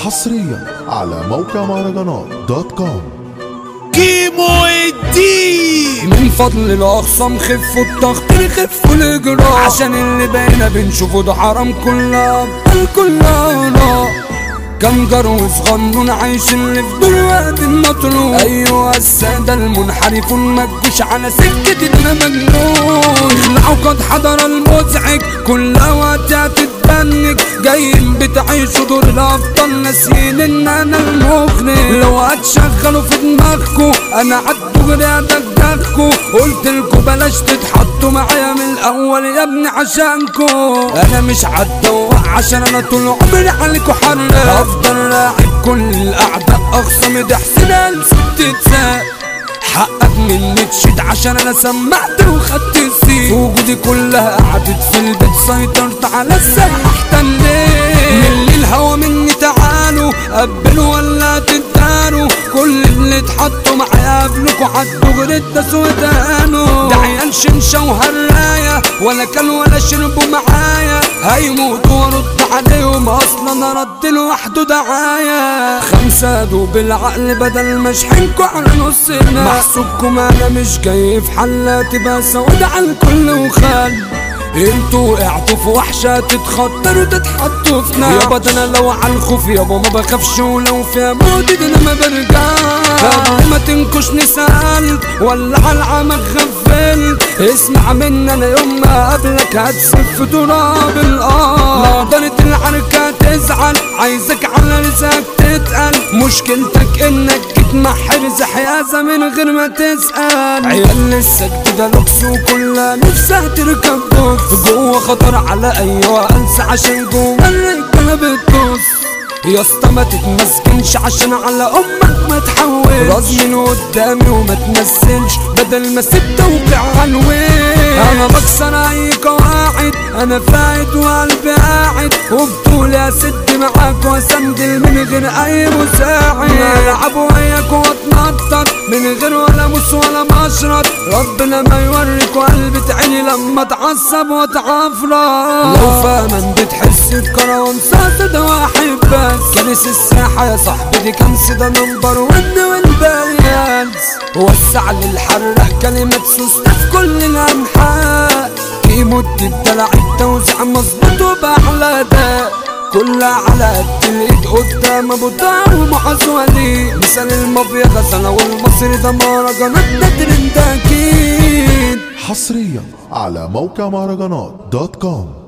حصريا على موقع مهرجانات دوت كوم كيمو الدين من فضل الاخصام خفوا الضغط خفوا الاجراء عشان اللي بقينا بنشوفه ده حرام كلها بل كلها نار كم جرو صغنون عايش اللي في دول وقت المطلوب ايوه السادة المنحرفون ما تجوش على سكة انا مجنون اخلعوا قد حضر المزعج كل وقت هتتبنج جايين بتعيشوا دور الابطال ناسيين ان انا المغني لو هتشغلوا في دماغكوا انا عالدغري هدغدغكوا قلت لكوا بلاش تتحطوا معايا من الاول يا ابني عشانكوا انا مش هتدوق عشان انا طول عمري عليكوا حرق هفضل راعب كل الاعداء اخصم ده حسين الف تتساق حقك مني تشيد عشان انا سمعت وخدت السيت في وجودي كلها قعدت في البيت سيطرت على الساحة احتليت من الهوا مني تعالوا قبلوا ولا تداروا كل اللي اتحطوا معايا قبلكوا عالدغري اتداسوا ودانوا ده عيال شمشة وهراية ولا كلوا ولا شربوا معايا هيموتوا وارد عليهم اصلا انا رد لوحده دعاية خمسة دوب العقل بدل ما اشحنكوا على نصنا محسوبكم انا مش جاي في حلاتي بس سود على الكل وخال انتوا وقعتوا في وحشة تتخطروا تتحطوا في نار يابا ده انا لو على الخوف يابا ما بخافش ولو في مودي ده انا ما برجعش قبل ما تنكشني سألت ولا على العمى غفلت اسمع مني انا يوم ما قابلك هتسف تراب الارض لو ضلت العركة تزعل عايزك على رزقك تتقل مشكلتك انك تتمحر زحيازة من غير ما تسأل عيال لسه جديدة لوكس وكلها نفسها تركب بوكس جوه خطر على ايوه انسى عشان جوه الرجالة بتبص يا اسطى ما تتمسكنش عشان على امك ما تحولش راس من قدامي وما تمثلش بدل ما سبت توقع عنوين انا بكسر اي قواعد انا فايت وقلبي قاعد وبطولي اسد معاك واسندل من غير اي مساعد العب وياك واتنطط من غير ولا مس ولا مشرط ربنا ما يوريك قلبي عيني لما اتعصب واتعفرط لو فاهما بتحس بكروان صوت ده واحد بس كنس الساحة يا صاحبي دي كنس ده نمبر ون والبريانس وسع للحرق كلمة سوسة في كل الأنحاء كيموت الدلع التوزيع مظبوط وبأحلى ده كلها على قد الايد قدام ابو طار ومحاسولي مثال المافيا غزالة والمصري ده مهرجانات ده ترند اكيد حصريا على موقع مهرجانات دوت كوم